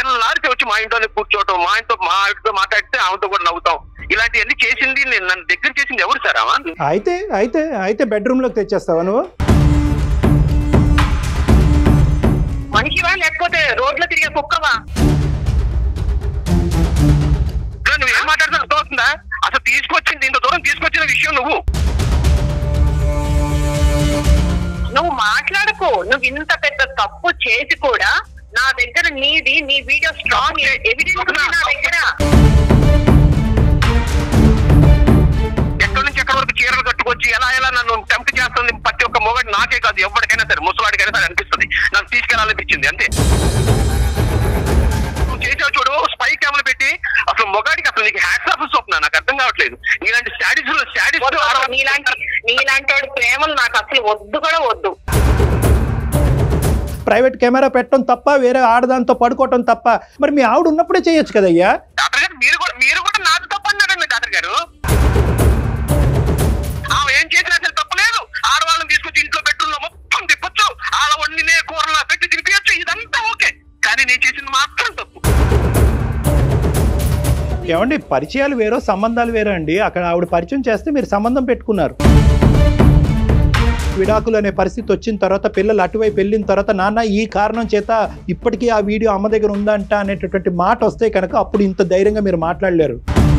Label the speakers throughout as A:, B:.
A: తెల్లారితే వచ్చి మా ఇంట్లోనే కూర్చోవటం మా ఇంట్లో మా ఆవిడతో మాట్లాడితే ఆమెతో కూడా నవ్వుతాం ఇలాంటివన్నీ చేసింది నేను నన్ను దగ్గర చేసింది ఎవరు సార్ ఆమె
B: అయితే అయితే అయితే బెడ్రూమ్లోకి తెచ్చేస్తావా నువ్వు
C: మనిషివా లేకపోతే రోడ్లో తిరిగే కుక్కవా
A: ఇప్పుడు నువ్వు ఏం మాట్లాడుతున్నావు తోస్తుందా అసలు తీసుకొచ్చింది ఇంత దూరం తీసుకొచ్చిన విషయం నువ్వు
C: నువ్వు మాట్లాడకు నువ్వు ఇంత పెద్ద తప్పు చేసి కూడా నా దగ్గర నీది నీ వీడియో స్ట్రాంగ్ ఎవిడెన్స్ ఉంది నా దగ్గర
A: ఎక్కడి నుంచి ఎక్కడి వరకు చీరలు కట్టుకొచ్చి ఎలా ఎలా నన్ను టెంప్ట్ చేస్తుంది ప్రతి ఒక్క మొగడు నాకే కాదు ఎవరికైనా సరే ముసలాడికైనా సరే అనిపిస్తుంది నన్ను తీసుకెళ్లాలనిపించింది అంతే నువ్వు చేసావు చూడు స్పై కెమెరా పెట్టి అసలు మొగాడికి అసలు నీకు హ్యాట్స్ ఆఫ్ స్వప్న నాకు అర్థం కావట్లేదు నీలాంటి స్టాడీస్
C: వద్దు,
A: స్టాడీస్
C: నీలాంటి నీలాంటి వాడి ప్రేమలు నాకు అసలు వద్దు కూడా వద్దు
B: ప్రైవేట్ కెమెరా పెట్టడం తప్ప వేరే ఆడదాంతో పడుకోవటం తప్ప మరి మీ ఆవిడ ఉన్నప్పుడే చేయొచ్చు కదయ్యా
A: డాక్టర్ గారు మీరు కూడా మీరు కూడా నాకు తప్పు అన్నారండి డాక్టర్ గారు ఆమె ఏం చేసినా సరే తప్పలేదు ఆడవాళ్ళని తీసుకొచ్చి ఇంట్లో బెడ్రూమ్ లో మొత్తం తిప్పొచ్చు ఆడ వండినే కూరలా పెట్టి తినిపించచ్చు ఇదంతా ఓకే కానీ నేను చేసింది మాత్రం తప్పు
B: ఏమండి పరిచయాలు వేరో సంబంధాలు వేరో అండి అక్కడ ఆవిడ పరిచయం చేస్తే మీరు సంబంధం పెట్టుకున్నారు విడాకులు అనే పరిస్థితి వచ్చిన తర్వాత పిల్లలు అటువైపు వెళ్ళిన తర్వాత నాన్న ఈ కారణం చేత ఇప్పటికీ ఆ వీడియో అమ్మ దగ్గర ఉందంట అనేటటువంటి మాట వస్తే కనుక అప్పుడు ఇంత ధైర్యంగా మీరు మాట్లాడలేరు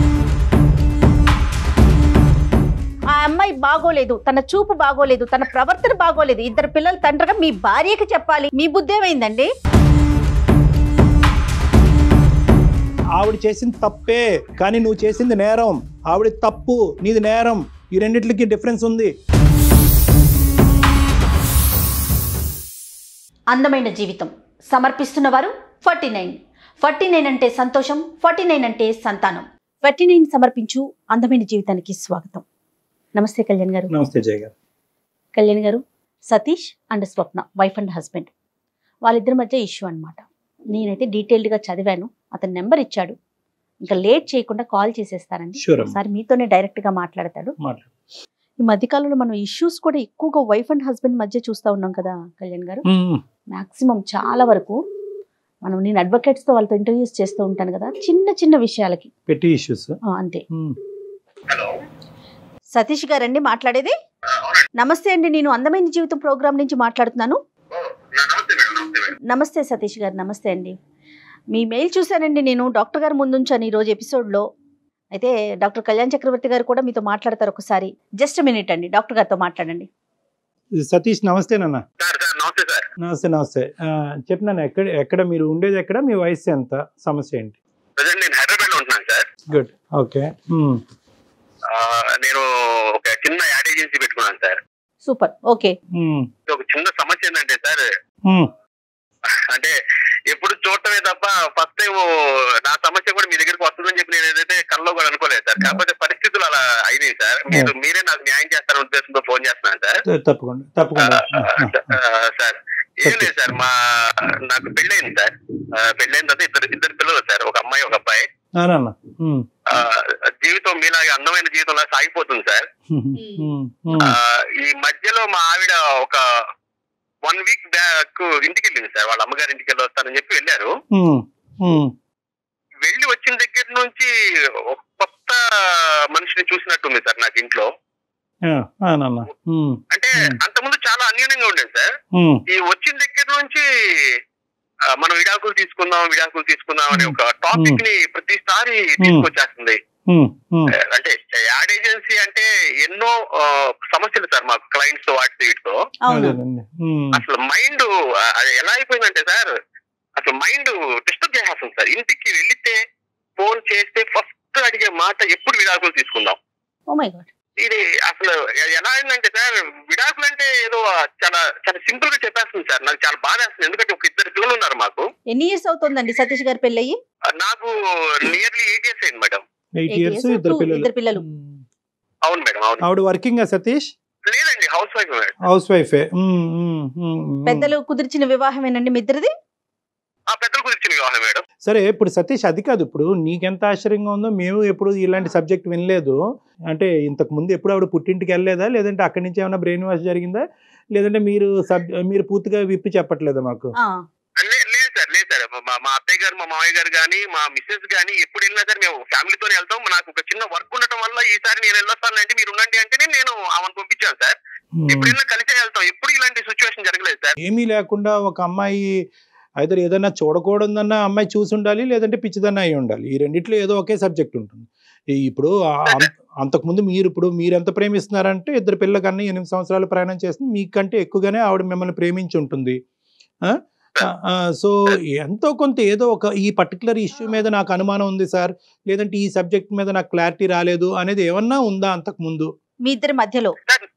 D: ఆ అమ్మాయి బాగోలేదు తన చూపు బాగోలేదు తన ప్రవర్తన బాగోలేదు ఇద్దరు పిల్లల తండ్రిగా మీ భార్యకి చెప్పాలి మీ బుద్ధి ఏమైందండి
B: ఆవిడ చేసింది తప్పే కానీ నువ్వు చేసింది నేరం ఆవిడ తప్పు నీది నేరం ఈ రెండిట్లకి డిఫరెన్స్ ఉంది
D: అందమైన జీవితం సమర్పిస్తున్న వారు ఫార్టీ నైన్ ఫార్టీ నైన్ అంటే సంతోషం ఫార్టీ నైన్ అంటే సంతానం ఫార్టీ నైన్ సమర్పించు అందమైన జీవితానికి స్వాగతం నమస్తే కళ్యాణ్ గారు
B: నమస్తే జయ garu
D: Kalyan garu Satish and Swapna wife and husband వాళ్ళిద్దరి మధ్య ఇష్యూ అనమాట నేనైతే డీటెయిల్డ్గా చదివాను అతని నెంబర్ ఇచ్చాడు ఇంకా లేట్ చేయకుండా కాల్ చేసేస్తానండి
B: Sure అమ్మా.
D: ఒకసారి మీతోనే డైరెక్ట్గా మాట్లాడతాడు
B: మాట్లాడు
D: ఈ మధ్యకాలంలో మనం ఇష్యూస్ కూడా ఎక్కువగా వైఫ్ అండ్ హస్బెండ్ మధ్య చూస్తూ ఉన్నాం కదా కళ్యాణ్ గారు
B: మ్మ్.
D: మాక్సిమం చాలా వరకు మనం నేను అడ్వకేట్స్తో వాళ్ళతో ఇంటర్వ్యూస్ చేస్తూ ఉంటాను కదా చిన్న చిన్న విషయాలకి
B: పెట్టి ఇష్యూస్
D: ఆ, అంతే సతీష్ గారండి మాట్లాడేది నమస్తే అండి నేను అందమైన జీవితం ప్రోగ్రామ్ నుంచి మాట్లాడుతున్నాను నమస్తే సతీష్ గారు నమస్తే అండి మీ మెయిల్ చూశానండి నేను డాక్టర్ గారు ముందుంచాను ఈరోజు ఎపిసోడ్లో అయితే డాక్టర్ కళ్యాణ్ చక్రవర్తి గారు కూడా మీతో మాట్లాడతారు ఒకసారి జస్ట్ మినిట్ అండి డాక్టర్ గారితో మాట్లాడండి
B: సతీష్ నమస్తే నాన్న
A: సార్ సార్ నమస్తే సార్
B: నమస్తే నమస్తే ఆ, చెప్పు నాన్న ఎక్కడ ఎక్కడ మీరు ఉండేది ఎక్కడ మీ వయసు ఎంత సమస్య ఏంటి
A: ప్రజెంట్ నేను హైదరాబాద్ లో ఉంటున్నాను సార్
B: గుడ్ ఓకే మ్మ్.
A: ఆ, నేను ఒక చిన్న యాడ్ ఏజెన్సీ పెట్టుకున్నాను సార్
D: సూపర్ ఓకే
B: మ్మ్.
A: ఇది ఒక చిన్న సమస్య ఏంటంటే సార్
B: మ్మ్.
A: అంటే ఎప్పుడు చూడటమే తప్ప ఫస్ట్ టైం నా సమస్య కూడా మీ దగ్గరికి వస్తుందని చెప్పి నేను ఏదైతే కల్లో కూడా అనుకోలేదు సార్ కాకపోతే పరిస్థితులు అలా అయినాయి సార్ మీరు మీరే నాకు న్యాయం చేస్తారనే ఉద్దేశంతో ఫోన్ చేస్తున్నాను సార్
B: తప్పకుండా తప్పకుండా ఆ, ఆ,
A: ఆ, సార్ ఏం లేదు సార్ మా నాకు పెళ్ళైంది సార్ ఆ, పెళ్ళైన తర్వాత ఇద్దరు ఇద్దరు పిల్లలు సార్ ఒక అమ్మాయి ఒక అబ్బాయి
B: ఆ, నాన్న మ్మ్.
A: ఆ, జీవితం మీలాగే అందమైన జీవితంలా సాగిపోతుంది సార్
B: మ్మ్. మ్మ్.
A: ఆ, ఈ మధ్యలో మా ఆవిడ ఒక వన్ వీక్ బ్యాక్ ఇంటికి వెళ్ళింది సార్ వాళ్ళ అమ్మగారి ఇంటికి వెళ్ళి వస్తానని చెప్పి వెళ్ళారు
B: మ్మ్. మ్మ్.
A: వెళ్ళి వచ్చిన దగ్గర నుంచి ఒక కొత్త మనిషిని చూసినట్టుంది సార్ నాకు ఇంట్లో
B: ఆ, ఆ, నాన్న మ్మ్.
A: అంటే
B: Hmm.
A: అంతకుముందు చాలా అన్యూనంగా ఉండేది సార్
B: మ్మ్.
A: ఈ వచ్చిన దగ్గర నుంచి ఆ, మనం విడాకులు తీసుకుందాం విడాకులు తీసుకుందాం అనే ఒక టాపిక్ ని ప్రతిసారి తీసుకొచ్చేస్తుంది
B: మ్మ్. మ్మ్.
A: అంటే యాడ్ ఏజెన్సీ అంటే ఎన్నో ఆ, సమస్యలు సార్ మాకు క్లయింట్స్ వాటి వీటితో
D: అవును
B: అదేనండి. మ్మ్.
A: అసలు మైండ్ ఎలా అయిపోయిందంటే సార్ అసలు మైండ్ డిస్టర్బ్ చేసేస్తుంది సార్ ఇంటికి వెళితే ఫోన్ చేస్తే ఫస్ట్ అడిగే మాట ఎప్పుడు విడాకులు తీసుకుందాం
D: ఓ మై గాడ్
A: ఇది అసలు ఎలా అయిందంటే సార్ విడాకులు అంటే ఏదో చాలా చాలా సింపుల్ గా చెప్పేస్తుంది సార్ నాకు చాలా బాధ వేస్తుంది ఎందుకంటే ఒక ఇద్దరు పిల్లలు ఉన్నారు మాకు
D: ఎన్ని ఇయర్స్ అవుతుందండి సతీష్ గారి పెళ్ళయి
A: ఆ, నాకు నియర్లీ ఎయిట్ ఇయర్స్ అయింది madam
B: eight
D: Eight
B: years
D: years,
B: ఇద్దరు
D: two-
B: పిల్లలు
D: ఇద్దరు పిల్లలు.
B: మ్మ్.
A: అవును మేడం అవును
B: ఆవిడ వర్కింగ్ సతీష్
A: లేదండి హౌస్ వైఫ్ మేడం
B: హౌస్ వైఫే మ్మ్. మ్మ్. మ్మ్.
D: పెద్దలు కుదిర్చిన వివాహమేనండి మీ ఇద్దరిది
A: ఆ పెద్దల గురించి వివాహం మేడం
B: సరే ఇప్పుడు సతీష్ అది కాదు ఇప్పుడు నీకెంత ఆశ్చర్యంగా ఉందో మేము ఎప్పుడు ఇలాంటి సబ్జెక్ట్ వినలేదు అంటే ఇంతకు ముందు ఎప్పుడు ఆవిడ పుట్టింటికి వెళ్ళలేదా లేదంటే అక్కడి నుంచి ఏమైనా బ్రెయిన్ వాష్ జరిగిందా లేదంటే మీరు సబ్ మీరు పూర్తిగా విప్పి చెప్పట్లేదా మాకు
D: ఆ,
A: లే- లేదు సార్ లేదు సార్ మా మా అత్తయ్య గారు మా మా మామయ్య గారు కానీ మా మిస్సెస్ కానీ ఎప్పుడు వెళ్ళినా సరే మేము ఫ్యామిలీతో వెళ్తాం నాకు ఒక చిన్న వర్క్ ఉండటం వల్ల ఈసారి నేను వెళ్ళొస్తాను అంటే మీరు ఉండండి అంటేనే నేను ఆమెను పంపించాను సార్ ఎప్పుడు వెళ్ళినా కలిసే వెళ్తాం ఎప్పుడు ఇలాంటి సిచ్యువేషన్ జరగలేదు సార్
B: ఏమీ లేకుండా ఒక అమ్మాయి అయితే ఏదైనా చూడకూడదన్న అమ్మాయి చూసి ఉండాలి లేదంటే పిచ్చిదన్న అయి ఉండాలి ఈ రెండిట్లో ఏదో ఒకే సబ్జెక్ట్ ఉంటుంది ఈ ఇప్పుడు ఆ- అం- అంతకుముందు మీరు ఇప్పుడు మీరు ఎంత ప్రేమిస్తున్నారంటే ఇద్దరు పిల్లల కన్నా ఎనిమిది సంవత్సరాలు ప్రయాణం చేస్తుంది మీకంటే ఎక్కువగానే ఆవిడ మిమ్మల్ని ప్రేమించి ఉంటుంది ఆ? ఆ, ఆ, సో ఎంతో కొంత ఏదో ఒక ఈ పర్టికులర్ ఇష్యూ మీద నాకు అనుమానం ఉంది సార్ లేదంటే ఈ సబ్జెక్ట్ మీద నాకు క్లారిటీ రాలేదు అనేది ఏమన్నా ఉందా అంతకుముందు
D: మీ ఇద్దరి మధ్యలో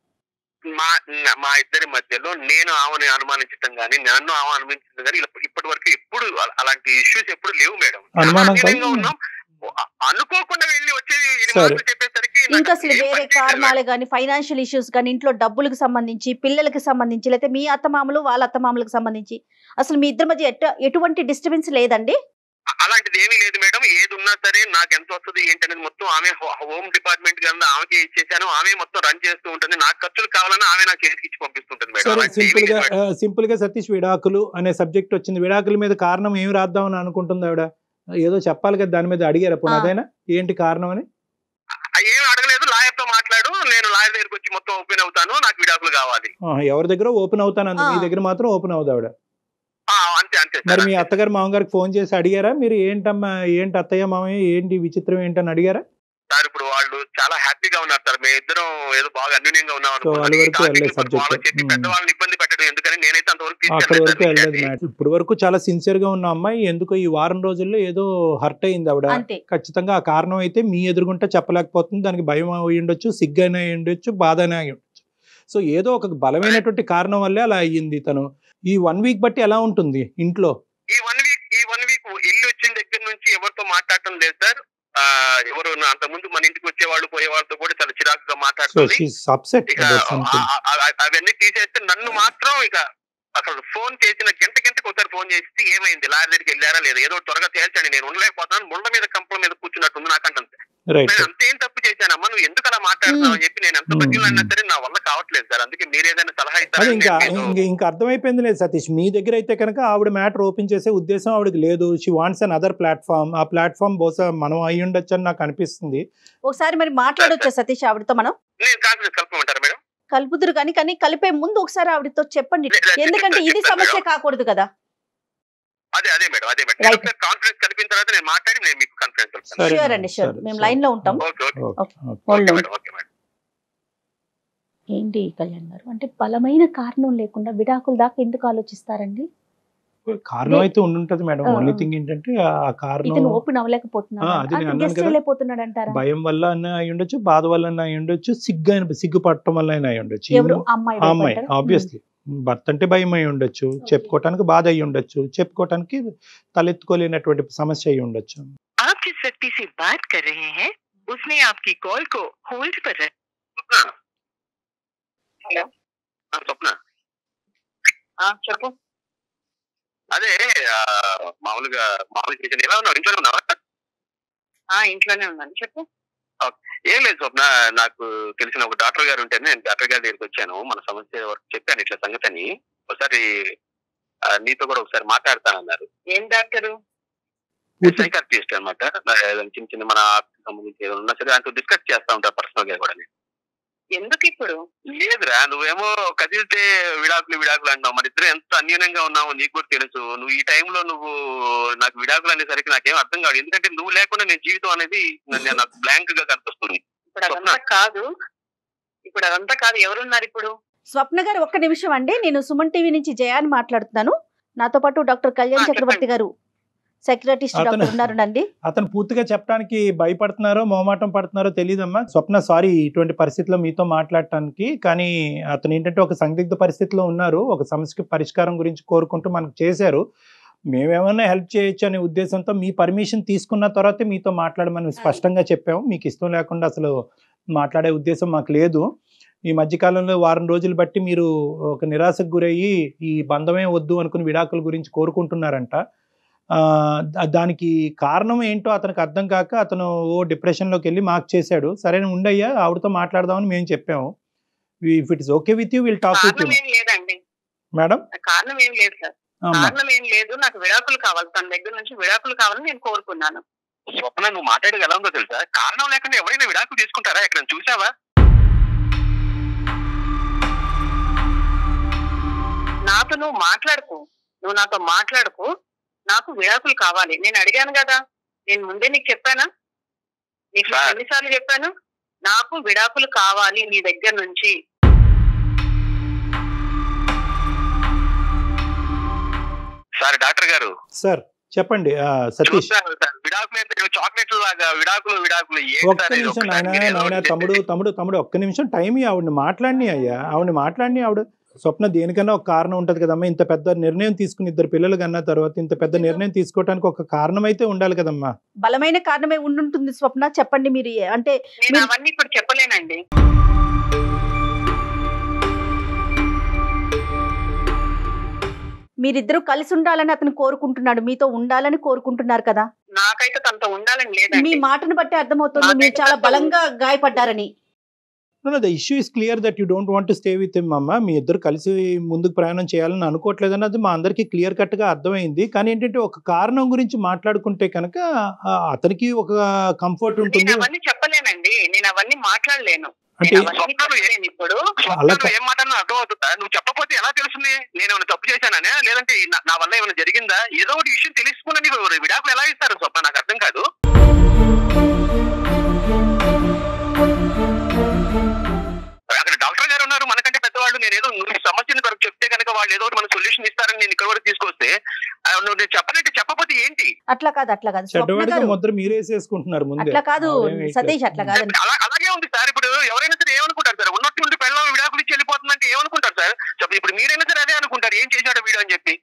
A: మా మా ఇద్దరి మధ్యలో నేను ఆమెను అనుమానించడం కానీ నన్ను ఆమె అనుమానించడం కానీ ఇలా ఇప్పటి వరకు ఎప్పుడు అల- అలాంటి ఇష్యూస్ ఎప్పుడు లేవు మేడం
B: అనుమానం కాదు.
A: అన్యోన్యంగా ఉన్నాం అ- అనుకోకుండా వెళ్ళి వచ్చేది ఇది
B: సరే.
A: మాటలు చెప్పేసరికి నాకు
D: ఇంకా అసలు
A: ఏం
D: వేరే
A: పని చేయలేదు
D: కారణాలు కానీ ఫైనాన్షియల్ ఇష్యూస్ కానీ ఇంట్లో డబ్బులకు సంబంధించి పిల్లలకి సంబంధించి లేకపోతే మీ అత్తమామలు వాళ్ళ అత్తమామలకు సంబంధించి అసలు మీ ఇద్దరి మధ్య ఎట్ట- ఎటువంటి డిస్టర్బెన్స్ లేదండి
A: అలాంటిది ఏమీ లేదు మేడం ఏది ఉన్నా సరే నాకు ఎంత వస్తుంది ఏంటనేది మొత్తం ఆమె హో- హోమ్ డిపార్ట్మెంట్ కింద ఆమెకి ఇచ్చేసాను ఆమె మొత్తం రన్ చేస్తూ ఉంటుంది నాకు ఖర్చులు కావాలని ఆమె నాకు చేతికి ఇచ్చి పంపిస్తుంటుంది మేడం
B: సరే
A: అలాంటిది ఏమీ
B: సింపుల్ గా
A: లేదు మేడం.
B: ఆ, సింపుల్ గా సతీష్ విడాకులు అనే సబ్జెక్ట్ వచ్చింది విడాకుల మీద కారణం ఏమి రాద్దామని అనుకుంటుంది ఆవిడ ఏదో చెప్పాలి కదా దాని మీద అడిగారా
D: ఆ.
B: పునదైనా ఏంటి కారణం అని
A: ఆ, ఏమీ అడగలేదు లాయర్ తో మాట్లాడు నేను లాయర్ దగ్గరికి వచ్చి మొత్తం ఓపెన్ అవుతాను నాకు విడాకులు కావాలి
B: ఆ, ఎవరి దగ్గర ఓపెన్ అవుతాను అంది
D: ఆ.
B: మీ దగ్గర మాత్రం ఓపెన్ అవుతుంది ఆవిడ
A: ఆ, అంతే అంతే సార్,
B: మరి మీ
A: అంతే.
B: అత్తగారు మామగారికి ఫోన్ చేసి అడిగారా మీరు ఏంటమ్మా ఏంటి అత్తయ్య మామయ్య ఏంటి విచిత్రం ఏంటని అడిగారా
A: సార్ ఇప్పుడు వాళ్ళు చాలా హ్యాపీగా ఉన్నారు సార్ మేము ఇద్దరం ఏదో బాగా అన్యూన్యంగా ఉన్నాం
B: సో వాళ్ళ
A: అనుకున్నాను. ఈ
B: వరకు వెళ్ళలేదు
A: టాపిక్ ఇప్పుడు వాళ్ళకి చెప్పి
B: subject.
A: పెద్దవాళ్ళని ఇబ్బంది పెట్టడం ఎందుకని నేనైతే అంతవరకు
B: అక్కడ
A: తీసుకెళ్ళలేదు
B: వరకు
A: సార్
B: వెళ్ళలేదు
A: విషయాన్ని.
B: మేడం ఇప్పుడు వరకు చాలా సిన్సియర్ గా ఉన్న అమ్మాయి ఎందుకో ఈ వారం రోజుల్లో ఏదో హర్ట్ అయింది ఆవిడ
D: అంతే
B: ఖచ్చితంగా ఆ కారణం అయితే మీ ఎదురుగుంటే చెప్పలేకపోతుంది దానికి భయం అయి ఉండొచ్చు సిగ్గు అయినా అయి ఉండొచ్చు బాధ అయినా అయి ఉండొచ్చు సో ఏదో ఒక బలమైనటువంటి కారణం వల్లే అలా అయ్యింది తను ఈ వన్ వీక్ బట్టి ఎలా ఉంటుంది ఇంట్లో
A: ఈ వన్ వీక్ ఈ వన్ వీక్ ఇల్లు వచ్చిన దగ్గర నుంచి ఎవరితో మాట్లాడటం లేదు సార్ ఆ, ఎవరు అంత ముందు మన ఇంటికి వచ్చేవాళ్ళు పోయే వాళ్ళతో కూడా చాలా చిరాకుగా
B: సో
A: మాట్లాడుతుంది
B: షీస్ అప్సెట్
A: ఇక ఆ- ఆ- ఆ- అవన్నీ తీసేస్తే నన్ను మాత్రం ఇక అసలు ఫోన్ చేసిన గంట గంటకు ఒకసారి ఫోన్ చేసి ఏమైంది లారీ దగ్గరికి వెళ్ళారా లేదా ఏదో త్వరగా తేల్చండి నేను ఉండలేకపోతున్నాను ముళ్ళ మీద కంపల మీద కూర్చున్నట్టుంది నాకు అంటుంది
B: రైట్
A: నేను అంతేం తప్పు చేశానమ్మా నువ్వు ఎందుకు అలా మాట్లాడుతున్నావు అని చెప్పి నేను ఎంత
B: Hmm.
A: బతికినా సరే నా వల్ల కావట్లేదు సార్ అందుకే మీరు ఏదైనా సలహా
B: అది
A: ఇస్తారని
B: ఇంకా
A: నేను మీతో-
B: ఇంక- ఇంకా అర్థమైపోయింది లేదు సతీష్ మీ దగ్గర అయితే కనుక ఆవిడ మ్యాటర్ ఓపెన్ చేసే ఉద్దేశం ఆవిడకి లేదు she wants an other platform ఆ ప్లాట్ఫామ్ బహుశా మనం అయి ఉండొచ్చు అని నాకు అనిపిస్తుంది
D: ఒకసారి మరి మాట్లాడొచ్చా సతీష్ ఆవిడతో మనం
A: నేను కాన్ఫిడెన్స్ కలపమంటారా మేడం
D: కలుపుదురు కానీ కానీ కలిపే ముందు ఒకసారి ఆవిడతో చెప్పండి
A: లే- లే-
D: ఎందుకంటే ఇది
A: చెప్తాను
D: సమస్య
A: మేడం.
D: కాకూడదు కదా
A: అదే అదే మేడం అదే మేడం
D: Right.
A: నేను ఒకసారి కాన్ఫిడెన్స్ కలిపిన తర్వాత నేను మాట్లాడి నేను మీకు కాన్ఫిడెన్స్ కలుపుతాను
B: సరే
D: షూర్
B: మేడం,
D: అండి షూర్
B: సరే,
D: మేము
B: సరే.
D: లైన్ లో ఉంటాం
A: okay okay
B: okay,
D: okay.
B: Okay.
D: Hold
A: okay
D: on.
A: Madam okay madam
D: ఏంటి కళ్యాణ్ గారు అంటే బలమైన కారణం లేకుండా విడాకుల దాకా ఎందుకు ఆలోచిస్తారండి
B: కారణం అయితే ఉండుంటది మేడం
D: ఆ.
B: ఓన్లీ థింగ్ ఏంటంటే ఆ కారణం
D: ఇతను ఓపెన్ అవ్వలేకపోతున్నాడు
B: ఆ, అది నేను అన్నాను
D: గెస్ట్
B: కదా.
D: వెళ్ళిపోతున్నాడు అంటారా
B: భయం వల్ల అయినా అయి ఉండొచ్చు బాధ వల్ల అయినా అయి ఉండొచ్చు సిగ్గు అయిన సిగ్గు పట్టడం వల్ల అయినా అయి ఉండొచ్చు
D: ఎవరు
B: ఈ-
D: అమ్మాయి
B: ఆ అమ్మాయి
D: భయపడ్డారా?
B: ఆబ్వియస్లీ భర్త అంటే భయం అయి ఉండొచ్చు చెప్పుకోవటానికి బాధ అయి ఉండొచ్చు చెప్పుకోవటానికి తలెత్తుకోలేనటువంటి సమస్య అయి ఉండొచ్చు
E: आप जिस व्यक्ति से बात कर रहे हैं उसने आपकी कॉल को होल्ड पर रखा
A: స్వప్న
C: హలో
A: ఆ, స్వప్న
C: ఆ, చెప్పు
A: అదే ఆ, మామూలుగా మామూలుగా చేసిన ఎలా ఉన్నావు ఇంట్లోనే ఉన్నావా
C: ఆ ఇంట్లోనే ఉన్నాను చెప్పు
A: ఏం లేదు స్వప్న నాకు తెలిసిన ఒక డాక్టర్ గారు ఉంటేనే నేను డాక్టర్ గారి దగ్గరికి వచ్చాను మన సమస్య వరకు చెప్పాను ఇట్లా సంగతి అని ఒకసారి ఆ, నీతో కూడా ఒకసారి మాట్లాడతానన్నారు
C: ఏం డాక్టరు
B: పూర్తి-
A: సైకాట్రిస్ట్ అనమాట చిన్న చిన్న మన ఆర్ట్కి సంబంధించి ఏదైనా ఉన్నా సరే దాంతో డిస్కస్ చేస్తా ఉంటారు పర్సనల్ గా కూడా నేను.
C: ఎందుకు ఇప్పుడు
A: లేదురా నువ్వేమో కదిలితే విడాకులు విడాకులు అంటున్నావు మరి ఇద్దరు ఎంత అన్యూనంగా ఉన్నావు నీకు కూడా తెలుసు నువ్వు ఈ టైంలో నువ్వు నాకు విడాకులు అనేసరికి నాకేం అర్థం కాదు ఎందుకంటే నువ్వు లేకుండా నేను జీవితం అనేది నన్ను- నాకు బ్లాంక్ గా కనిపిస్తుంది
C: ఇప్పుడు అదంతా కాదు ఇప్పుడు అదంతా కాదు ఎవరున్నారు ఇప్పుడు
D: స్వప్న గారు ఒక్క నిమిషం అండి నేను సుమన్ టీవీ నుంచి జయాని మాట్లాడుతున్నాను నాతో పాటు డాక్టర్ కళ్యాణ్
C: ఆ,
D: చక్రవర్తి
C: చెప్పండి.
D: గారు సెక్రటరిస్ట్
B: అతను-
D: డాక్టర్ ఉన్నారండి
B: అతను పూర్తిగా చెప్పడానికి భయపడుతున్నారో మొహమాటం పడుతున్నారో తెలియదమ్మా స్వప్న సారీ ఇటువంటి పరిస్థితిలో మీతో మాట్లాడటానికి కానీ అతను ఏంటంటే ఒక సందిగ్ధ పరిస్థితిలో ఉన్నారు ఒక సమస్యకి పరిష్కారం గురించి కోరుకుంటూ మనకు చేశారు మేమేమన్నా హెల్ప్ చేయొచ్చు అనే ఉద్దేశంతో మీ పర్మిషన్ తీసుకున్న తర్వాతే మీతో మాట్లాడమని స్పష్టంగా చెప్పాము మీకు ఇష్టం లేకుండా అసలు మాట్లాడే ఉద్దేశం మాకు లేదు ఈ మధ్యకాలంలో వారం రోజులు బట్టి మీరు ఒక నిరాశకు గురయ్యి ఈ బంధమే వద్దు అనుకుని విడాకుల గురించి కోరుకుంటున్నారంట ఆ, దా- దానికి కారణం ఏంటో అతనికి అర్థం కాక అతను ఓ డిప్రెషన్లోకి వెళ్ళి మాకు చేశాడు సరే ఉండయ్యా ఆవిడతో మాట్లాడదామని మేము చెప్పాము if it is okay with you will talk with you
C: కారణం ఏం లేదండి
B: మేడం
C: కారణం ఏం లేదు సార్
B: అమ్మా
C: కారణం ఏం లేదు నాకు విడాకులు కావాలి తన దగ్గర నుంచి విడాకులు కావాలని నేను కోరుకున్నాను
A: స్వప్న నువ్వు మాట్లాడేది ఎలా ఉందో తెలుసా కారణం లేకుండా ఎవరైనా విడాకులు తీసుకుంటారా ఎక్కడ చూసావా
C: నాతో నువ్వు మాట్లాడుకు నువ్వు నాతో మాట్లాడుకు నాకు విడాకులు కావాలి నేను అడిగాను కదా నేను ముందే నీకు చెప్పానా నీకు
A: సార్.
C: ఎన్నిసార్లు చెప్పాను నాకు విడాకులు కావాలి నీ దగ్గర నుంచి
A: సార్ డాక్టర్ గారు
B: సార్ చెప్పండి ఆ, సతీష్
A: చూస్తాను సార్ విడాకులు అయితే చాక్లెట్లు లాగా విడాకులు విడాకులు ఏంటి
B: ఒక్క
A: సార్ ఇది?
B: నిమిషం
A: ఒక్కసారి
B: నాయన
A: మీరు ఏదో
B: నాయన
A: ఒకటి
B: తమ్ముడు తమ్ముడు తమ్ముడు ఒక్క నిమిషం టైం ఇయ్యి, ఆవిడని మాట్లాడిని అయ్యా ఆవిడని మాట్లాడిని ఆవిడ స్వప్న దేనికన్నా ఒక కారణం ఉంటది కదమ్మా ఇంత పెద్ద నిర్ణయం తీసుకుని ఇద్దరు పిల్లలు కన్నా తర్వాత ఇంత పెద్ద నిర్ణయం తీసుకోవడానికి ఒక కారణం అయితే ఉండాలి కదమ్మా
D: బలమైన కారణమే ఉండుంటుంది స్వప్న చెప్పండి మీరు ఏ- అంటే
C: నేను
D: మీరు-
C: అవన్నీ ఇప్పుడు చెప్పలేనండి
D: మీరిద్దరూ కలిసి ఉండాలని అతను కోరుకుంటున్నాడు మీతో ఉండాలని కోరుకుంటున్నారు కదా
C: నాకైతే తనతో ఉండాలని
D: మీ
C: లేదండి
D: మాటను బట్టి అర్థమవుతుంది మీరు చాలా బలంగా గాయపడ్డారని
B: the issue is clear that you don't want stay with him అమ్మ మీ ఇద్దరు కలిసి ముందుకు ప్రయాణం చేయాలని అనుకోవట్లేదు అన్నది మా అందరికీ క్లియర్ కట్ గా అర్థమైంది కానీ ఏంటంటే ఒక కారణం గురించి మాట్లాడుకుంటే కనుక ఆ, అతనికి ఒక కంఫర్ట్
C: నేను
B: ఉంటుంది
C: అవన్నీ చెప్పలేనండి నేను అవన్నీ మాట్లాడలేను
B: అంటే
C: నేను అవన్నీ చెప్పలేను ఇప్పుడు
A: స్వప్న
B: అలా
A: నువ్వు ఏం మాట్లాడినా అర్థం అవుతుందా నువ్వు చెప్పకపోతే ఎలా తెలుస్తుంది నేను ఏమైనా తప్పు చేశాననే లేదంటే నా- నా వల్ల ఏమైనా జరిగిందా ఏదో ఒకటి విషయం తెలుసుకున్నా నీకు విడాకులు ఎలా ఇస్తారు స్వప్న నాకు అర్థం కాదు అక్కడ డాక్టర్ గారు ఉన్నారు మనకంటే పెద్దవాళ్ళు నేను ఏదో నువ్వు ఈ సమస్యని కొరకు చెప్తే కనుక వాళ్ళు ఏదో ఒకటి మన సొల్యూషన్ ఇస్తారని నేను ఇక్కడ వరకు తీసుకొస్తే ఆ, నువ్వు నేను చెప్పనంటే చెప్పకపోతే ఏంటి
D: అట్లా కాదు అట్లా కాదు స్వప్న
B: చెడ్డవాడిగా
D: గారు
B: ముద్ర మీరేసేసుకుంటున్నారు ముందే
D: అట్లా కాదు
B: ఆవిడేం వేయట్లేదు.
D: సతీష్ అట్లా కాదండి
A: అలా అలాగే ఉంది సార్ ఇప్పుడు ఎవరైనా సరే ఏమనుకుంటారు సార్ ఉన్నట్టుండి పెళ్ళం విడాకులు ఇచ్చి వెళ్ళిపోతుందంటే ఏమనుకుంటారు సార్ చెప్ప ఇప్పుడు మీరైనా సరే అదే అనుకుంటారు ఏం చేశాడు వీడు అని చెప్పి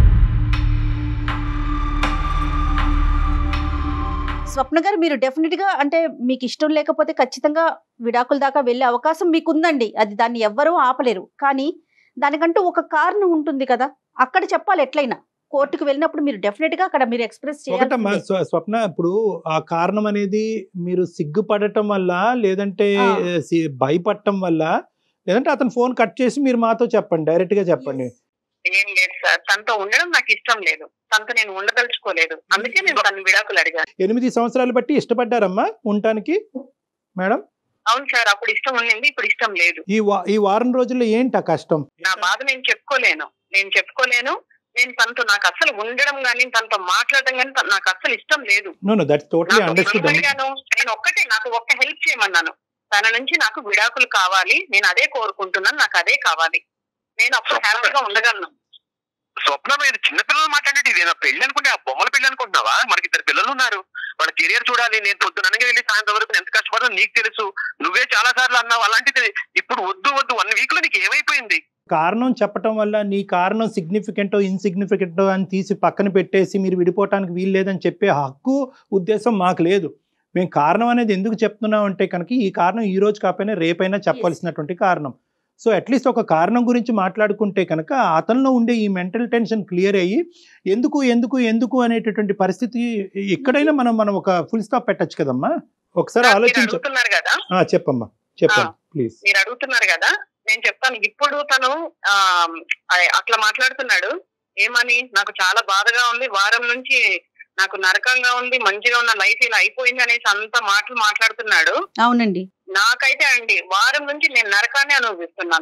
D: స్వప్న గారు మీరు డెఫినెట్ గా అంటే మీకు ఇష్టం లేకపోతే ఖచ్చితంగా విడాకుల దాకా వెళ్ళే అవకాశం మీకు ఉందండి అది దాన్ని ఎవ్వరూ ఆపలేరు కానీ దానికంటూ ఒక కారణం ఉంటుంది కదా అక్కడ చెప్పాలి ఎట్లయినా కోర్టుకు వెళ్ళినప్పుడు మీరు డెఫినెట్ గా అక్కడ మీరు ఎక్స్ప్రెస్
B: ఒకటమ్మా
D: చేయాలి
B: స్వ- స్వప్న ఇప్పుడు ఆ కారణం అనేది మీరు సిగ్గుపడటం వల్ల లేదంటే
D: ఆ.
B: సి- భయపడటం వల్ల లేదంటే అతను ఫోన్ కట్ చేసి మీరు మాతో చెప్పండి డైరెక్ట్ గా చెప్పండి
C: ఏం లేదు సార్ తనతో ఉండడం నాకు ఇష్టం లేదు తనతో నేను ఉండదలుచుకోలేదు అందుకే నేను తన విడాకులు అడిగాను
B: ఎనిమిది సంవత్సరాలు బట్టి ఇష్టపడ్డారమ్మా ఉండటానికి మేడం
C: అవును సార్ అప్పుడు ఇష్టం ఉండింది ఇప్పుడు ఇష్టం లేదు
B: ఈ వా- ఈ వారం రోజుల్లో ఏంటి ఆ కష్టం
C: నా బాధ నేను చెప్పుకోలేను నేను చెప్పుకోలేను నేను తనతో నాకు అసలు ఉండడం గానీ తనతో మాట్లాడడం గానీ తన- నాకు అసలు ఇష్టం లేదు
B: నో నో దట్స్ టోటలీ
C: నాకు
B: అండర్స్టూడ్
C: ఏం అడిగాను నేను ఒక్కటే నాకు ఒక్క హెల్ప్ చేయమన్నాను తన నుంచి నాకు విడాకులు కావాలి నేను అదే కోరుకుంటున్నాను నాకు అదే కావాలి నేను అప్పుడు హ్యాపీగా ఉండగలను
A: స్వప్న మీద చిన్నపిల్లలు మాట్లాడేది ఇదేనా పెళ్లి అనుకుంటే ఆ బొమ్మల పెళ్లి అనుకుంటున్నావా మనకి ఇద్దరు పిల్లలు ఉన్నారు వాళ్ళ కెరియర్ చూడాలి నేను పొద్దుననగా వెళ్ళి సాయంత్రం వరకు ఎంత కష్టపడదో నీకు తెలుసు నువ్వే చాలా సార్లు అన్నావు అలాంటిది ఇప్పుడు వద్దు వద్దు వన్ వీక్ లో నీకు ఏమైపోయింది
B: కారణం చెప్పటం వల్ల నీ కారణం సిగ్నిఫికెంటో ఇన్సిగ్నిఫికెంటో అని తీసి పక్కన పెట్టేసి మీరు విడిపోవటానికి వీలు లేదని చెప్పే హక్కు ఉద్దేశం మాకు లేదు మేము కారణం అనేది ఎందుకు చెప్తున్నాం అంటే కనుక ఈ కారణం ఈ రోజు కాకపోయినా రేపైనా చెప్పాల్సినటువంటి కారణం సో అట్లీస్ట్ ఒక కారణం గురించి మాట్లాడుకుంటే కనుక అతనిలో ఉండే ఈ మెంటల్ టెన్షన్ క్లియర్ అయ్యి ఎందుకు ఎందుకు ఎందుకు అనేటటువంటి పరిస్థితి ఎక్కడైనా మనం మనం ఒక ఫుల్ స్టాప్ పెట్టచ్చు కదమ్మా ఒకసారి
C: మీరు
B: ఆలోచించ
C: అడుగుతున్నారు కదా
B: ఆ, చెప్పమ్మా చెప్పండి ప్లీజ్
C: మీరు అడుగుతున్నారు కదా నేను చెప్తాను ఇప్పుడు తను ఆ ఆ- అట్లా మాట్లాడుతున్నాడు ఏమని నాకు చాలా బాధగా ఉంది వారం నుంచి నాకు నరకంగా ఉంది మంచిగా ఉన్న లైఫ్ ఇలా అయిపోయింది అనేసి అంత మాటలు మాట్లాడుతున్నాడు
D: అవునండి
C: నాకైతే అండి వారం నుంచి నేను నరకాన్ని అనుభవిస్తున్నాను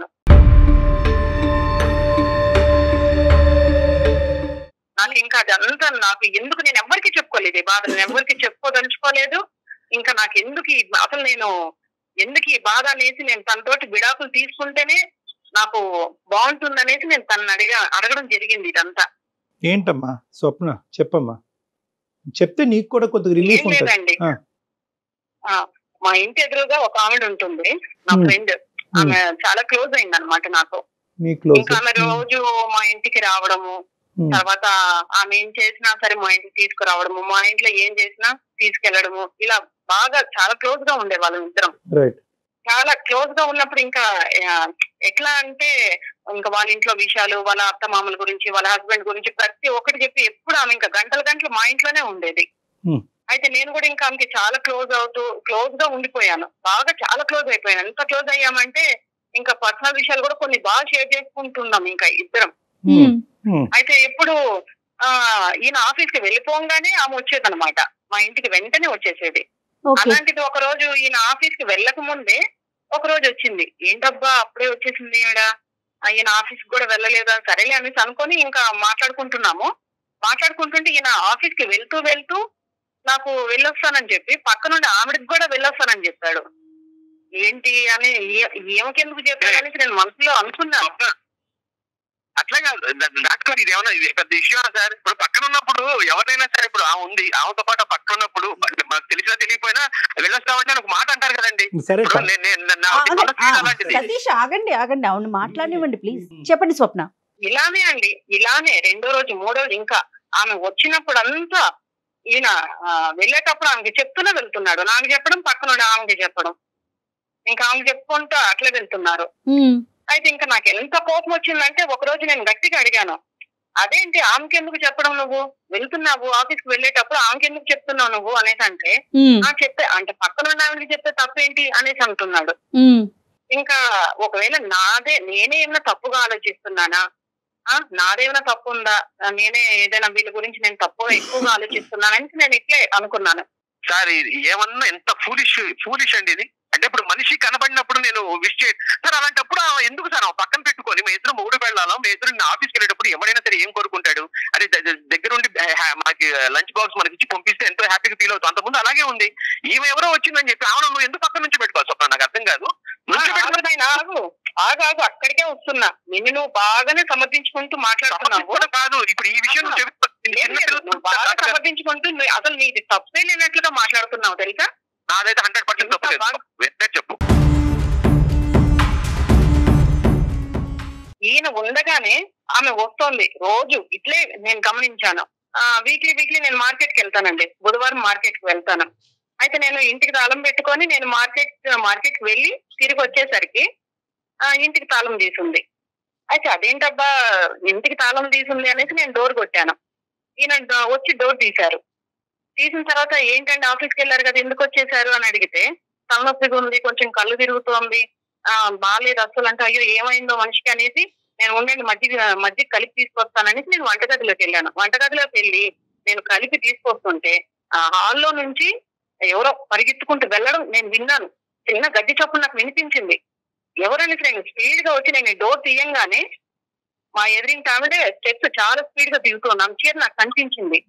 C: నాకు ఇంకా అదంతా నాకు ఎందుకు నేను ఎవరికి చెప్పుకోలేదు ఈ బాధ నేను ఎవరికి చెప్పుకోదలుచుకోలేదు ఇంకా నాకు ఎందుకు ఈ అసలు నేను ఎందుకు ఈ బాధ అనేసి నేను తనతోటి విడాకులు తీసుకుంటేనే నాకు బాగుంటుంది అనేసి నేను తనని అడిగా అడగడం జరిగింది ఇదంతా
B: ఏంటమ్మా స్వప్న చెప్పమ్మా చెప్తే నీకు కూడా కొద్దిగా రిలీఫ్
C: ఏం
B: ఉంటుంది
C: లేదండి
B: ఆ.
C: ఆ, మా ఇంటి ఎదురుగా ఒక ఆవిడ ఉంటుంది నా
B: Hmm.
C: ఫ్రెండ్ ఆమె చాలా క్లోజ్ అయింది అనమాట నాకు
B: మీ క్లోజ్
C: ఇంకా ఆమె రోజు మా ఇంటికి రావడము తర్వాత ఆమె ఏం చేసినా సరే మా ఇంటికి తీసుకురావడము మా ఇంట్లో ఏం చేసినా తీసుకెళ్లడము ఇలా బాగా చాలా క్లోజ్ గా ఉండే వాళ్ళం ఇద్దరం
B: రైట్
C: చాలా క్లోజ్ గా ఉన్నప్పుడు ఇంకా ఆ, ఎట్లా అంటే ఇంకా వాళ్ళ ఇంట్లో విషయాలు వాళ్ళ అత్త మామల గురించి వాళ్ళ హస్బెండ్ గురించి ప్రతి ఒక్కటి చెప్పి ఎప్పుడు ఆమె ఇంకా గంటలు గంటలు మా ఇంట్లోనే ఉండేది
B: Hmm.
C: అయితే నేను కూడా ఇంకా ఆమెకి చాలా క్లోజ్ అవుతూ క్లోజ్ గా ఉండిపోయాను బాగా చాలా క్లోజ్ అయిపోయాను ఎంత క్లోజ్ అయ్యామంటే ఇంకా పర్సనల్ విషయాలు కూడా కొన్ని బాగా షేర్ చేసుకుంటున్నాం ఇంకా ఇద్దరం
B: ఉమ్, ఉమ్,
C: అయితే ఎప్పుడు ఆ ఈయన ఆఫీస్ కి వెళ్ళిపోగానే ఆమె వచ్చేదన్నమాట మా ఇంటికి వెంటనే వచ్చేసేది
D: ఓకే
C: అలాంటిది ఒక రోజు ఈయన ఆఫీస్ కి వెళ్ళక ముందే ఒక రోజు వచ్చింది ఏంటబ్బా అప్పుడే వచ్చేసింది ఈవిడ ఆ, ఈయన ఆఫీస్ కూడా వెళ్ళలేదా సరేలే అనేసి అనుకొని ఇంకా మాట్లాడుకుంటున్నాము మాట్లాడుకుంటుంటే ఈయన ఆఫీస్ కి వెళ్తూ వెళ్తూ నాకు వెళ్ళొస్తానని చెప్పి పక్క నుండి ఆవిడకి కూడా వెళ్ళొస్తానని చెప్పాడు ఏంటి అని ఏ- ఏమకెందుకు చెప్పాడు అనేసి నేను మనసులో అనుకున్నాను
A: స్వప్న, అట్లా కాదు డా- డాక్టర్ గారు ఇది ఏమన్నా ఇది పెద్ద ఇష్యూ సార్ ఇప్పుడు పక్కన ఉన్నప్పుడు ఎవరైనా సరే ఇప్పుడు ఆ ఉంది ఆమెతో పాటు ఆ పక్కన ఉన్నప్పుడు మనకు తెలిసినా తెలియకపోయినా వెళ్ళొస్తామంటే అని ఒక మాట అంటారు కదండి
B: సరే
A: ఇప్పుడు
B: సార్.
A: నేను- నేను- నా
D: ఆ,
A: మనసు
D: ఆగండి. ఆ,
A: అలాంటిది.
D: సతీష్ ఆగండి ఆగండి అవును మాట్లాడివ్వండి ప్లీజ్ చెప్పండి స్వప్న
C: ఇలానే అండి ఇలానే రెండో రోజు మూడో రోజు ఇంకా ఆమె వచ్చినప్పుడు అంతా ఈయన ఆ, వెళ్ళేటప్పుడు ఆమెకి చెప్తూనే వెళ్తున్నాడు నాకు చెప్పడం పక్కన ఆమెకి చెప్పడం ఇంకా ఆమెకి చెప్పుకుంటూ అట్లే వెళ్తున్నారు
D: ఉమ్,
C: అయితే ఇంకా నాకు ఎంత కోపం వచ్చిందంటే ఒక రోజు నేను గట్టిగా అడిగాను అదేంటి ఆమెకి ఎందుకు చెప్పడం నువ్వు వెళ్తున్నావు ఆఫీస్ కి వెళ్ళేటప్పుడు ఆమెకి ఎందుకు చెప్తున్నావు నువ్వు అనేసి అంటే
D: ఉమ్,
C: ఆ చెప్పే అంటే పక్కన ఉన్న ఆవిడకి చెప్తే తప్పేంటి అనేసి అంటున్నాడు
D: ఉమ్,
C: ఇంకా ఒకవేళ నాదే నేనే ఏమైనా తప్పుగా ఆలోచిస్తున్నానా ఆ నాదేమైనా తప్పు ఉందా ఆ, నేనే ఏదైనా వీళ్ళ గురించి నేను తప్పుగా ఎక్కువగా ఆలోచిస్తున్నానని నేను ఇట్లే అనుకున్నాను
A: సార్ ఇది ఏమన్నా ఎంత ఫూలిష్ ఫూలిష్ అండి ఇది అంటే ఇప్పుడు మనిషి కనబడినప్పుడు నేను విష్ చే సార్ అలాంటప్పుడు ఆమె ఎందుకు సార్ ఆమె పక్కన పెట్టుకొని మీ ఇద్దరు మూడు వెళ్ళాలా మీ ఇద్దరు నా ఆఫీస్కి వెళ్ళేటప్పుడు ఎవరైనా సరే ఏం కోరుకుంటాడు అదే ద- ద- దగ్గరుండి ఆ, హా- మనకి లంచ్ బాక్స్ మనకి ఇచ్చి పంపిస్తే ఎంతో హ్యాపీగా ఫీల్ అవుతాం అంతకుముందు అలాగే ఉంది ఈమె ఎవరో వచ్చిందని చెప్పి ఆమె నువ్వు ఎందుకు పక్కన నుంచి పెట్టుకోవాలి స్వప్న నాకు అర్థం కాదు నుంచి పెట్టుకో-
C: ఆగు నాయనా, ఆగు ఆగు ఆగు అక్కడికే వస్తున్నా నిన్ను నువ్వు బాగానే సమర్థించుకుంటూ మాట్లాడుతున్నావు
A: కూడా కాదు ఇప్పుడు ఈ విషయం నువ్వు చెప్తే
C: లేదు,
A: చిన్న
C: లేదు, నువ్వు బాగా
A: పిల్లలు
C: సమర్థించుకుంటూ నువ్వు అసలు నీది తప్పే లేనట్లుగా మాట్లాడుతున్నావు తెలుసా
A: నాదైతే హండ్రెడ్ పర్సెంట్ తప్పు లేదు
C: బాగా-
A: వెంటనే చెప్పు
C: ఈయన ఉండగానే ఆమె వస్తోంది రోజు ఇట్లే నేను గమనించాను వీక్లీ వీక్లీ నేను మార్కెట్ కి వెళ్తానండి బుధవారం మార్కెట్ కి వెళ్తాను అయితే నేను ఇంటికి తాళం పెట్టుకొని నేను మార్కెట్ మార్కెట్ కి వెళ్ళి తిరిగి వచ్చేసరికి ఆ, ఇంటికి తాళం తీసుంది అయితే అదేంటబ్బా ఇంటికి తాళం తీసుంది అనేసి నేను డోర్ కొట్టాను ఈయన డ- వచ్చి డోర్ తీశారు తీసిన తర్వాత ఏంటంటే ఆఫీస్కి వెళ్ళారు కదా ఎందుకు వచ్చేసారు అని అడిగితే తలనొప్పిగా ఉంది కొంచెం కళ్ళు తిరుగుతోంది ఆ బాగాలేదు అసలు అంటే అయ్యో ఏమైందో మనిషికి అనేసి నేను ఉండండి మజ్జిగ మజ్జిగ కలిపి తీసుకొస్తాననేసి నేను వంటగదిలోకి వెళ్ళాను వంటగదిలోకి వెళ్ళి నేను కలిపి తీసుకొస్తుంటే ఆ హాల్లో నుంచి ఎవరో పరిగెత్తుకుంటూ వెళ్ళడం నేను విన్నాను చిన్న గడ్డి చప్పుడు నాకు వినిపించింది ఎవరనేసి నేను స్పీడ్ గా వచ్చి నేను డోర్ తీయంగానే మా ఎదురింటి ఆవిడే స్టెప్స్ చాలా స్పీడ్ గా దిగుతున్నాం చీర నాకు కనిపించింది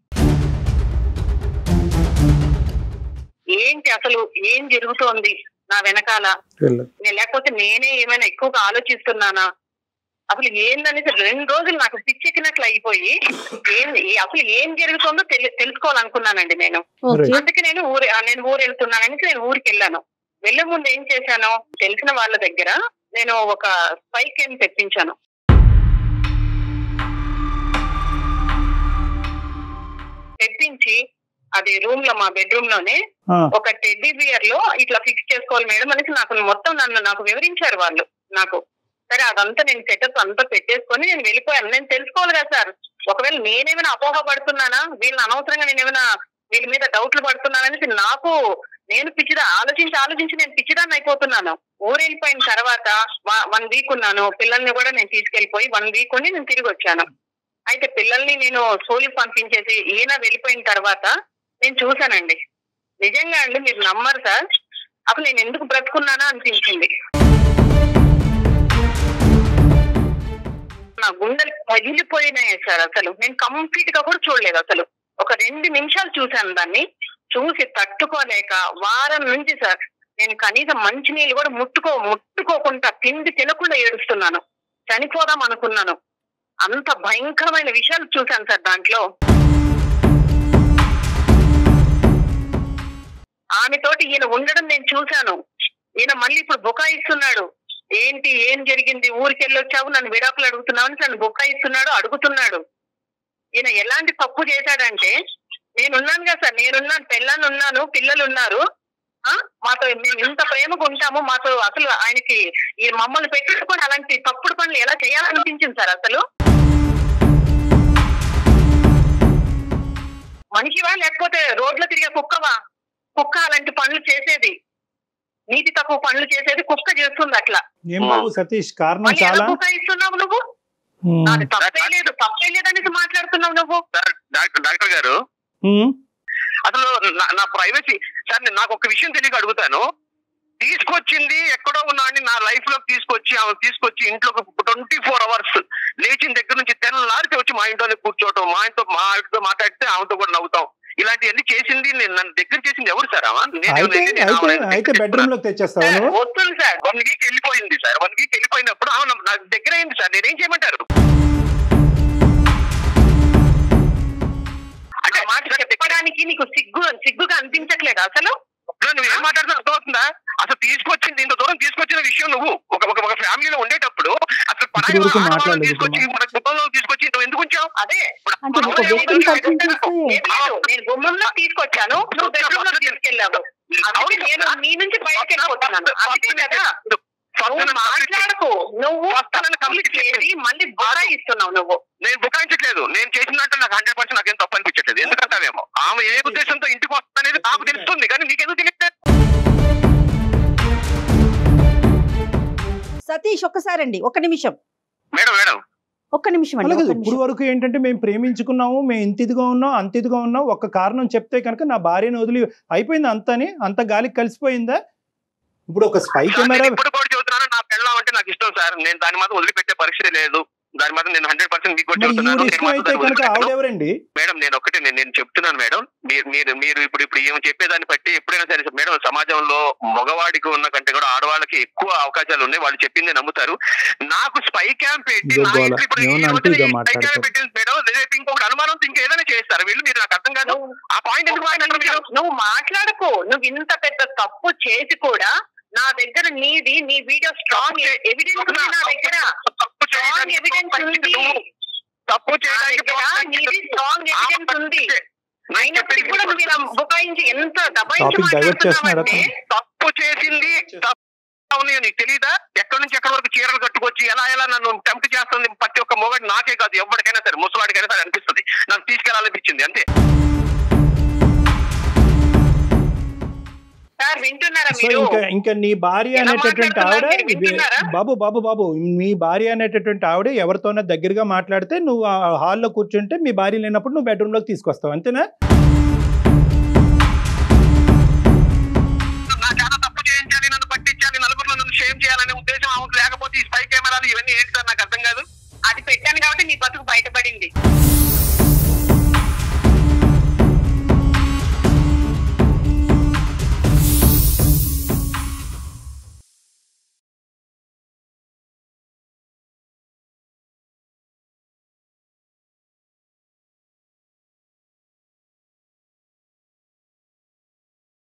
C: ఏంటి అసలు ఏం జరుగుతోంది నా వెనకాల
B: వెళ్ళు.
C: నేను లేకపోతే నేనే ఏమైనా ఎక్కువగా ఆలోచిస్తున్నానా అసలు ఏందనేసి రెండు రోజులు నాకు పిచ్చెక్కినట్లు అయిపోయి ఏం ఏ- అసలు ఏం జరుగుతుందో తెలి- తెలుసుకోవాలనుకున్నానండి నేను
D: ఓకే
C: అందుకే నేను ఊరు ఆ, నేను ఊరు వెళ్తున్నాననేసి నేను ఊరికి వెళ్ళాను వెళ్ళే ముందు ఏం చేశాను తెలిసిన వాళ్ళ దగ్గర నేను ఒక స్పైక్ ఏం తెప్పించాను తెప్పించి అది రూమ్ లో మా బెడ్రూమ్ లోనే
B: ఆ,
C: ఒక టెడ్డీ బియర్ లో ఇట్లా ఫిక్స్ చేసుకోవాలి మేడం అనేసి నాకు మొత్తం నన్ను నాకు వివరించారు వాళ్ళు నాకు సరే అదంతా నేను సెటప్ అంతా పెట్టేసుకొని నేను వెళ్ళిపోయాను నేను తెలుసుకోవాలి కదా సార్ ఒకవేళ నేనేమైనా అపోహ పడుతున్నానా వీళ్ళని అనవసరంగా నేను ఏమైనా వీళ్ళ మీద డౌట్లు పడుతున్నాననేసి నాకు నేను పిచ్చిదా ఆలోచించి ఆలోచించి నేను పిచ్చిదాన్ని అయిపోతున్నాను ఊరు వెళ్ళిపోయిన తర్వాత వన్ వీక్ ఉన్నాను పిల్లల్ని కూడా నేను తీసుకెళ్లిపోయి వన్ వీక్ ఉండి నేను తిరిగి వచ్చాను అయితే పిల్లల్ని నేను స్కూల్కి పంపించేసి ఈయన వెళ్ళిపోయిన తర్వాత నేను చూశానండి నిజంగా అండి మీరు నమ్మరు సార్ అసలు నేను ఎందుకు బ్రతుకున్నానా అనిపించింది నా గుండెలు పగిలిపోయినాయి సార్ అసలు నేను కంప్లీట్ గా కూడా చూడలేదు అసలు ఒక రెండు నిమిషాలు చూశాను దాన్ని చూసి తట్టుకోలేక వారం నుంచి సార్ నేను కనీసం మంచినీళ్ళు కూడా ముట్టుకో ముట్టుకోకుండా తిండి తినకుండా ఏడుస్తున్నాను చనిపోదాం అనుకున్నాను అంత భయంకరమైన విషయాలు చూశాను సార్ దాంట్లో ఆమెతోటి ఈయన ఉండడం నేను చూశాను ఈయన మళ్ళీ ఇప్పుడు బుకాయిస్తున్నాడు ఏంటి ఏం జరిగింది ఊరికి వెళ్ళొచ్చావు నన్ను విడాకులు అడుగుతున్నావు అని నన్ను బుకాయిస్తున్నాడు అడుగుతున్నాడు ఈయన ఎలాంటి తప్పు చేశాడంటే నేనున్నాను కదా సార్ నేనున్నాను పెళ్ళాన్ని ఉన్నాను పిల్లలు ఉన్నారు ఆ మాతో మేము ఇంత ప్రేమగా ఉంటాము మాతో అసలు ఆయనకి ఈ మమ్మల్ని పెట్టుకొని అలాంటి తప్పుడు పనులు ఎలా చేయాలనిపించింది సార్ అసలు మనిషివా లేకపోతే రోడ్లో తిరిగే కుక్కవా కుక్క అలాంటి పనులు చేసేది నీతి తక్కువ పనులు చేసేది కుక్క చేస్తుంది అట్లా
B: ఏం బాబు సతీష్ కారణం
C: మళ్ళీ ఎలా
B: చాలా
C: కుక్క ఇస్తున్నావు నువ్వు
B: ఉమ్.
C: నాది తప్పే లేదు తప్పే లేదనేసి మాట్లాడుతున్నావు నువ్వు
A: సార్ డాక్టర్ డాక్టర్ గారు
B: ఉమ్.
A: అసలు నా- నా ప్రైవసీ సార్ నేను నాకు ఒక విషయం తెలియక అడుగుతాను తీసుకొచ్చింది ఎక్కడో ఉన్నాడని నా లైఫ్ లోకి తీసుకొచ్చి ఆమె తీసుకొచ్చి ఇంట్లో ట్వంటీ ఫోర్ అవర్స్ లేచిన దగ్గర నుంచి తెల్లారితే వచ్చి మా ఇంట్లోనే కూర్చోవటం మా ఇంట్లో మా ఆవిడతో మాట్లాడితే ఆమెతో కూడా నవ్వుతాం ఇలాంటివన్నీ చేసింది నేను నన్ను దగ్గర చేసింది ఎవరు సార్ ఆమె నేను
B: అయితే
A: వెళ్ళి నేను
B: అయితే
A: ఆమె
B: అయితే బెడ్రూమ్ లోకి తెచ్చేస్తావు
A: సార్,
B: నువ్వు
A: వస్తుంది సార్ వన్ వీక్ వెళ్ళిపోయింది సార్ వన్ వీక్ వెళ్ళిపోయినప్పుడు ఆమె నా దగ్గర అయింది సార్ నేనేం చేయమంటారు అంటే
C: ఆ మాట చెప్పడానికి నీకు సిగ్గు సిగ్గుగా అనిపించట్లేదు అసలు
A: ఇప్పుడు నువ్వు ఏం మాట్లాడుతున్నా అర్థమవుతుందా అసలు తీసుకొచ్చింది ఇంత దూరం తీసుకొచ్చిన విషయం నువ్వు ఒక ఒక ఒక ఫ్యామిలీలో ఉండేటప్పుడు అసలు పరాయి
B: ఇప్పుడు వరకు
A: ఆడవాళ్ళని
B: మాట్లాడలేదు
A: తీసుకొచ్చి మన కుటుంబంలో తీసుకొచ్చి నువ్వు ఎందుకు ఉంచావు
C: అదే
D: అంటే ఒక
A: మనం
D: వ్యక్తిని
A: ఏం
D: పరిచయం
A: చేస్తాం?
D: చేస్తే
C: ఏం లేదు, నేను గుమ్మంలో తీసుకొచ్చాను నువ్వు బెడ్రూమ్ లో తీసుకెళ్ళావు
A: అవును
C: అందుకే నేను నీ నుంచి బయటకు వెళ్ళిపోతున్నాను అందుకే కదా నువ్వు మాట్లాడకు నువ్వు తప్పు చేసి మళ్ళీ బాగా ఇస్తున్నావు నువ్వు
A: నేను బుకాయించట్లేదు నేను చేసినట్టు నాకు హండ్రెడ్ పర్సెంట్ నాకేం తప్పు అనిపించట్లేదు ఎందుకంటావేమో ఆమె ఏ ఉద్దేశంతో ఇంటికి వస్తుందనేది నాకు తెలుస్తుంది కానీ నీకెందుకు తెలియట్లేదు
F: సతీష్ ఒక్కసారండి ఒక్క నిమిషం
A: మేడం మేడం
F: ఒక్క నిమిషం అండి
B: అలాగే
F: ఒక్క
B: ఇప్పుడు
F: నిమిషం
B: వరకు ఏంటంటే మేము ప్రేమించుకున్నాము మేము ఇంత ఇదిగా ఉన్నాం అంత ఇదిగా ఉన్నాం ఒక కారణం చెప్తే కనుక నా భార్యను వదిలి అయిపోయింది అంతని అంత గాలికి కలిసిపోయిందా ఇప్పుడు ఒక స్పై
A: సార్,
B: కెమెరా
A: నేను ఇప్పుడు కూడా చెబుతున్నాను నా పెళ్ళం అంటే నాకు ఇష్టం సార్ నేను దాని మాత్రం వదిలిపెట్టే పరిస్థితి లేదు దాని మాత్రం నేను హండ్రెడ్ పర్సెంట్ మీకు కూడా
B: మరి
A: చెబుతున్నాను
B: ఈవిడ
A: నేను
B: ఇష్టం
A: మాత్రం
B: అయితే
A: దాన్ని
B: కనుక
A: వదిలిపెట్టను.
B: ఆవిడెవరండి
A: మేడం నేను ఒకటి నేను నేను చెప్తున్నాను మేడం మీరు మీరు మీరు ఇప్పుడు ఇప్పుడు ఏమి చెప్పేదాన్ని బట్టి ఎప్పుడైనా సరే మేడం సమాజంలో మగవాడికి ఉన్న కంటే కూడా ఆడవాళ్ళకి ఎక్కువ అవకాశాలు ఉన్నాయి వాళ్ళు చెప్పింది నమ్ముతారు నాకు స్పై క్యాంప్ పెట్టి
B: ఇదో
A: నా
B: గోల.
A: ఇంట్లో ఇప్పుడు ఈ
B: ఏమన్నా
A: రోజున
B: అంటే ఇదో
A: ఈ స్పై
B: మాట్లాడతారు.
A: క్యాంప్ పెట్టింది మేడం రేపు ఇంకొకటి అనుమానంతో ఇంకా ఏదైనా చేస్తారు వీళ్ళు మీరు నాకు అర్థం కాదు ఆ పాయింట్ ఎందుకు మాట్లాడరు మీరు
C: నువ్వు మాట్లాడకు నువ్వు ఇంత పెద్ద తప్పు చేసి కూడా నా దగ్గర నీది నీ వీడియో స్ట్రాంగ్ ఎవిడెన్స్ ఉంది నా దగ్గర
A: తప్పు
C: స్ట్రాంగ్
A: చేయడానికి
C: ఎవిడెన్స్ ఉంది
A: నువ్వు తప్పు
C: నా
A: చేయడానికి
C: దగ్గర నీది స్ట్రాంగ్ ఎవిడెన్స్ ఉంది అయినప్పటికీ కూడా నువ్వు ఇలా బుకాయించి ఎంత దబాయించి
B: Topic divert చేస్తున్నారా?
C: మాట్లాడుతున్నావంటే
A: తప్పు చేసింది తప్పు అవును నీకు తెలీదా ఎక్కడి నుంచి ఎక్కడి వరకు చీరలు కట్టుకొచ్చి ఎలా ఎలా నన్ను టెంప్ట్ చేస్తుంది ప్రతి ఒక్క మొగడు నాకే కాదు ఎవరికైనా సరే ముసలాడికైనా సరే అనిపిస్తుంది నన్ను తీసుకెళ్లాలనిపించింది అంతే
C: సార్ వింటున్నారా
B: సో
C: మీరు
B: ఇంకా ఇంకా నీ భార్య
C: ఎలా
B: అనేటటువంటి ఆవిడ
C: మాట్లాడుతున్నారు మీరు వింటున్నారా?
B: బాబు బాబు బాబు మీ భార్య అనేటటువంటి ఆవిడ ఎవరితోనో దగ్గరగా మాట్లాడితే నువ్వు ఆ హాల్లో కూర్చుంటే మీ భార్య లేనప్పుడు నువ్వు బెడ్రూమ్ లోకి తీసుకొస్తావు అంతేనా
A: నా చాలా తప్పు చేయించాలి నన్ను పట్టించాలి నలుగురిలో నన్ను షేమ్ చేయాలనే ఉద్దేశం ఆమెకు లేకపోతే ఈ స్పై కెమెరాలు ఇవన్నీ ఏంటి సార్ నాకు అర్థం కాదు
C: అది పెట్టాను కాబట్టి నీ బతుకు బయటపడింది